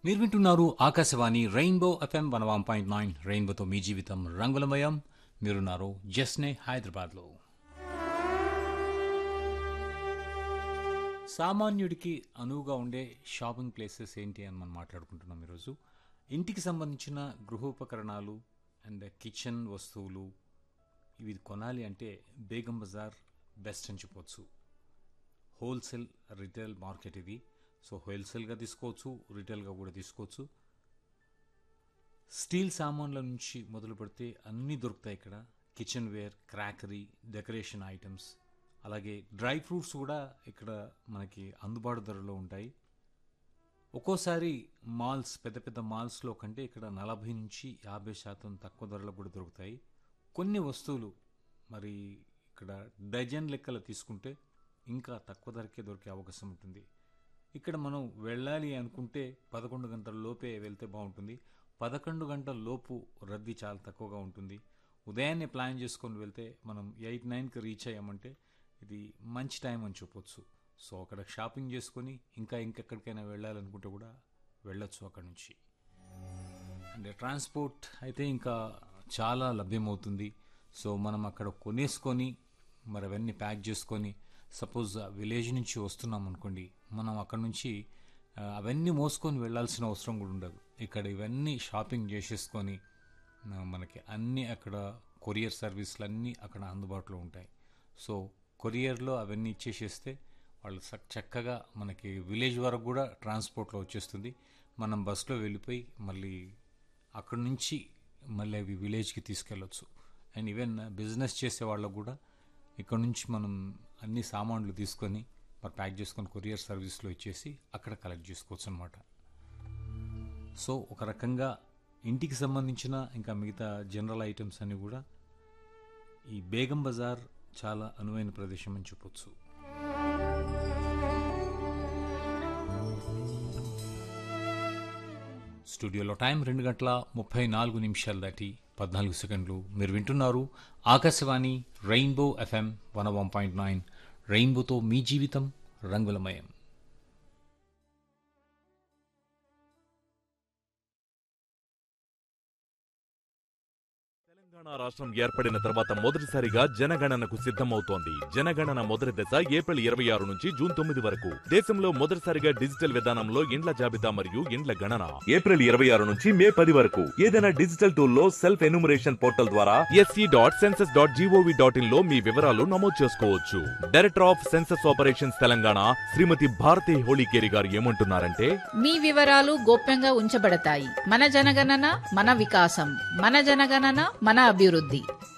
మీరు వింటున్నారు Akashvani rainbow FM one one point nine రెయిన్బోతో మీ జీవితం రంగులమయం మీరున్నారు జస్నే హైదరాబాద్లో సామాన్యుడికి అనువుగా ఉండే షాపింగ్ ప్లేసెస్ ఏంటి అని మనం మాట్లాడుకుంటున్నాం ఈరోజు ఇంటికి సంబంధించిన గృహోపకరణాలు అండ్ కిచెన్ వస్తువులు ఇవి కొనాలి అంటే బేగం బజార్ బెస్ట్ అని చెప్పొచ్చు హోల్సేల్ రిటైల్ మార్కెట్ ఇది సో హోల్సేల్గా తీసుకోవచ్చు రిటైల్గా కూడా తీసుకోవచ్చు స్టీల్ సామాన్ల నుంచి మొదలు పెడితే అన్నీ దొరుకుతాయి ఇక్కడ kitchenware crockery decoration items అలాగే డ్రై ఫ్రూట్స్ కూడా ఇక్కడ మనకి అందుబాటు ధరలో ఉంటాయి ఒక్కోసారి మాల్స్ పెద్ద పెద్ద మాల్స్లో కంటే ఇక్కడ నలభై నుంచి యాభై శాతం తక్కువ ధరలో కూడా దొరుకుతాయి కొన్ని వస్తువులు మరి ఇక్కడ డజన్ లెక్కలు తీసుకుంటే ఇంకా తక్కువ ధరకే దొరికే అవకాశం ఉంటుంది ఇక్కడ మనం వెళ్ళాలి అనుకుంటే పదకొండు గంటల లోపే వెళ్తే బాగుంటుంది పదకొండు గంటల లోపు రద్దీ చాలా తక్కువగా ఉంటుంది ఉదయాన్నే ప్లాన్ చేసుకొని వెళ్తే మనం ఎయిట్ నైన్కి రీచ్ అయ్యామంటే ఇది మంచి టైం అని చెప్పొచ్చు సో అక్కడ షాపింగ్ చేసుకొని ఇంకా ఇంకెక్కడికైనా వెళ్ళాలనుకుంటే కూడా వెళ్ళొచ్చు అక్కడ నుంచి అండ్ ట్రాన్స్పోర్ట్ అయితే ఇంకా చాలా లభ్యమవుతుంది సో మనం అక్కడ కొనేసుకొని మరి అవన్నీ ప్యాక్ చేసుకొని సపోజ్ విలేజ్ నుంచి వస్తున్నాం అనుకోండి మనం అక్కడ నుంచి ఆ, అవన్నీ మోసుకొని వెళ్ళాల్సిన అవసరం కూడా ఉండదు ఇక్కడ ఇవన్నీ షాపింగ్ చేసేసుకొని ఆ, మనకి అన్నీ అక్కడ కొరియర్ సర్వీసులు అన్నీ అక్కడ అందుబాటులో ఉంటాయి సో కొరియర్లో అవన్నీ ఇచ్చేసేస్తే వాళ్ళు చక్- చక్కగా మనకి విలేజ్ వరకు కూడా ట్రాన్స్పోర్ట్లో వచ్చేస్తుంది మనం బస్సులో వెళ్ళిపోయి మళ్ళీ అక్కడ నుంచి మళ్ళీ అవి విలేజ్కి తీసుకెళ్ళొచ్చు అండ్ ఈవెన్ బిజినెస్ చేసే వాళ్ళకు కూడా ఇక్కడ నుంచి మనం అన్ని సామాన్లు తీసుకొని మరి ప్యాక్ చేసుకొని కొరియర్ సర్వీస్లో ఇచ్చేసి అక్కడ కలెక్ట్ చేసుకోవచ్చు అనమాట సో ఒక రకంగా ఇంటికి సంబంధించిన ఇంకా మిగతా జనరల్ ఐటమ్స్ అన్ని కూడా ఈ బేగం బజార్ చాలా అనువైన ప్రదేశం అని చెప్పొచ్చు స్టూడియోలో టైం రెండు గంటల ముప్పై నాలుగు నిమిషాలు దాటి పద్నాలుగు సెకండ్లు మీరు వింటున్నారు Akashvani rainbow FM one one point nine రెయిన్బోతో మీ జీవితం రంగులమయం తెలంగాణ రాష్ట్రం ఏర్పడిన తర్వాత మొదటిసారిగా జనగణనకు సిద్ధమవుతోంది జనగణన మొదటి దశ ఏప్రిల్ ఇరవై ఆరు నుంచి జూన్ తొమ్మిది వరకు దేశంలో మొదటిసారిగా డిజిటల్ విధానంలో ఇండ్ల జాబితా మరియు ఇండ్ల గణన ఏప్రిల్ ఇరవై ఆరు నుంచి మే పది వరకు ఏదైనా డిజిటల్ టూల్ లో సెల్ఫ్ ఎన్యూమరేషన్ పోర్టల్ ద్వారా SE dot census dot GOV dot in లో మీ వివరాలు నమోదు చేసుకోవచ్చు director of census operations Telangana Shrimati Bharathi Holikeri garu ఏమంటున్నారంటే మీ వివరాలు గోప్యంగా ఉంచబడతాయి మన జనగణన మన వికాసం మన జనగణన మన అభివృద్ధి